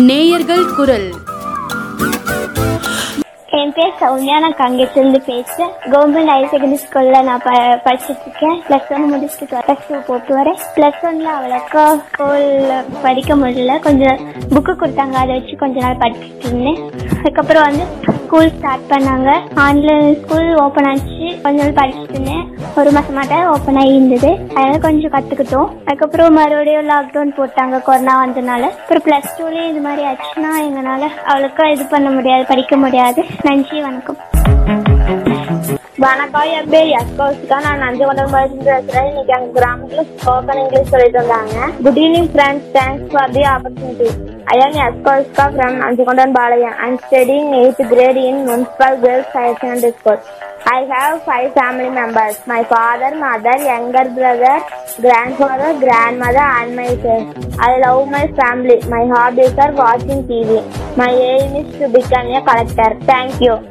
நேயர்கள் குரல் என் பேர் சௌமியா நான் கங்கேட்டிலிருந்து பேசுறேன் கவர்மெண்ட் ஹையர் செகண்டரி ஸ்கூல்ல நான் ப படிச்சுட்டு இருக்கேன் பிளஸ் ஒன் முடிச்சுட்டு பிளஸ் டூ போட்டு வரேன் பிளஸ் ஒன்ல அவ்வளோக்கா ஸ்கூல்ல படிக்க முடியல கொஞ்சம் புக்கு கொடுத்தாங்க அதை வச்சு கொஞ்ச நாள் படிச்சுட்டு இருந்தேன் அதுக்கப்புறம் வந்து ஸ்கூல் ஸ்டார்ட் பண்ணாங்க ஆன்லைன் ஸ்கூல் ஓப்பன் ஆச்சு கொஞ்ச நாள் படிச்சுட்டு இருந்தேன் ஒரு மாசமாட்ட ஓப்பன் ஆகி இருந்தது அதனால கொஞ்சம் கத்துக்கிட்டோம் அதுக்கப்புறம் மறுபடியும் லாக்டவுன் போட்டாங்க கொரோனா வந்தனால அப்புறம் பிளஸ் டூலயும் இது மாதிரி ஆச்சுன்னா எங்களால அவ்வளோக்கா இது பண்ண முடியாது படிக்க முடியாது நன்றி வணக்கம் வணக்கம் என் பேர் யஸ்கௌசிகா நான் நஞ்சகொண்டம் படிச்சு பேசுறேன் இன்னைக்கு எங்க கிராமத்துல ஸ்போக்கன் இங்கிலீஷ் சொல்லிட்டு இருந்தாங்க good evening friends thanks for the opportunity I am Yaskousika from Nanjagoundam Palayam I am studying eighth grade in municipal girls higher secondary school I have five family members. My father, mother, younger brother, grandfather, grandmother, and myself. I love my family. My hobbies are watching TV. My aim is to become a collector. Thank you.